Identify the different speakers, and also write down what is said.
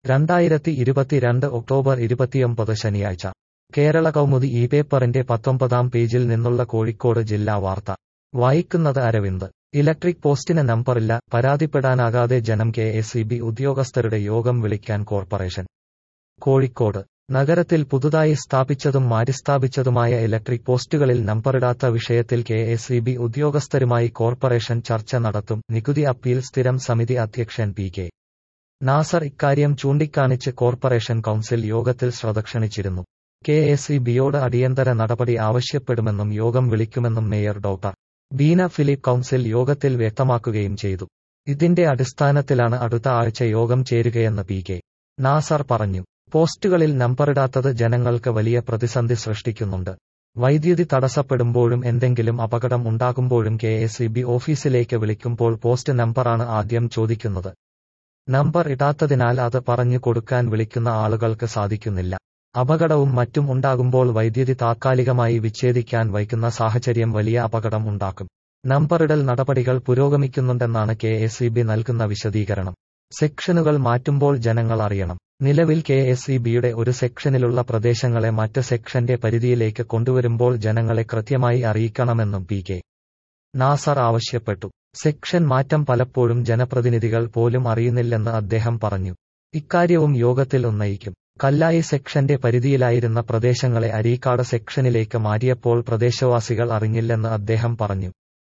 Speaker 1: രണ്ടായിരത്തി ഇരുപത്തിരണ്ട് ഒക്ടോബർ ഇരുപത്തിയൊമ്പത് ശനിയാഴ്ച കേരള കൗമുദി ഈ പേപ്പറിന്റെ പത്തൊമ്പതാം പേജിൽ നിന്നുള്ള കോഴിക്കോട് ജില്ലാ വാർത്ത വായിക്കുന്നത് അരവിന്ദ് ഇലക്ട്രിക് പോസ്റ്റിന് നമ്പറില്ല പരാതിപ്പെടാനാകാതെ ജനം കെ എസ് ഇ ബി ഉദ്യോഗസ്ഥരുടെ യോഗം വിളിക്കാൻ കോർപ്പറേഷൻ കോഴിക്കോട് നഗരത്തിൽ പുതുതായി സ്ഥാപിച്ചതും മാറ്റിസ്ഥാപിച്ചതുമായ ഇലക്ട്രിക് പോസ്റ്റുകളിൽ നമ്പറിടാത്ത വിഷയത്തിൽ കെ എസ് ഇ ബി ഉദ്യോഗസ്ഥരുമായി കോർപ്പറേഷൻ ചർച്ച നടത്തും നികുതി അപ്പീൽ സ്ഥിരം സമിതി അധ്യക്ഷൻ പി കെ നാസർ ഇക്കാര്യം ചൂണ്ടിക്കാണിച്ച് കോർപ്പറേഷൻ കൌൺസിൽ യോഗത്തിൽ ശ്രദ്ധ ക്ഷണിച്ചിരുന്നു കെ എസ് ഇ ബിയോട് അടിയന്തര നടപടി ആവശ്യപ്പെടുമെന്നും യോഗം വിളിക്കുമെന്നും mayor doctor Beena Philip council യോഗത്തിൽ വ്യക്തമാക്കുകയും ചെയ്തു ഇതിന്റെ അടിസ്ഥാനത്തിലാണ് അടുത്ത ആഴ്ച യോഗം ചേരുകയെന്ന് പി കെ നാസർ പറഞ്ഞു പോസ്റ്റുകളിൽ നമ്പറിടാത്തത് ജനങ്ങൾക്ക് വലിയ പ്രതിസന്ധി സൃഷ്ടിക്കുന്നുണ്ട് വൈദ്യുതി തടസ്സപ്പെടുമ്പോഴും എന്തെങ്കിലും അപകടം ഉണ്ടാകുമ്പോഴും കെ എസ് ഇ ബി ഓഫീസിലേക്ക് വിളിക്കുമ്പോൾ പോസ്റ്റ് നമ്പറാണ് ആദ്യം ചോദിക്കുന്നത് നമ്പർ ഇടാത്തതിനാൽ അത് പറഞ്ഞു കൊടുക്കാൻ വിളിക്കുന്ന ആളുകൾക്ക് സാധിക്കുന്നില്ല അപകടവും മറ്റും ഉണ്ടാകുമ്പോൾ വൈദ്യുതി താത്കാലികമായി വിച്ഛേദിക്കാൻ വൈകുന്ന സാഹചര്യം വലിയ അപകടം ഉണ്ടാക്കും നമ്പറിടൽ നടപടികൾ പുരോഗമിക്കുന്നുണ്ടെന്നാണ് കെ എസ് ഇ ബി നൽകുന്ന വിശദീകരണം സെക്ഷനുകൾ മാറ്റുമ്പോൾ ജനങ്ങൾ അറിയണം നിലവിൽ കെ എസ് ഇ ബിയുടെ ഒരു സെക്ഷനിലുള്ള പ്രദേശങ്ങളെ മറ്റ് സെക്ഷന്റെ പരിധിയിലേക്ക് കൊണ്ടുവരുമ്പോൾ ജനങ്ങളെ കൃത്യമായി അറിയിക്കണമെന്നും പി കെ നാസർ ആവശ്യപ്പെട്ടു സെക്ഷൻ മാറ്റം പലപ്പോഴും ജനപ്രതിനിധികൾ പോലും അറിയുന്നില്ലെന്ന് അദ്ദേഹം പറഞ്ഞു ഇക്കാര്യവും യോഗത്തിൽ ഉന്നയിക്കും കല്ലായി സെക്ഷന്റെ പരിധിയിലായിരുന്ന പ്രദേശങ്ങളെ അരീക്കാട് സെക്ഷനിലേക്ക് മാറ്റിയപ്പോൾ പ്രദേശവാസികൾ അറിഞ്ഞില്ലെന്ന് അദ്ദേഹം പറഞ്ഞു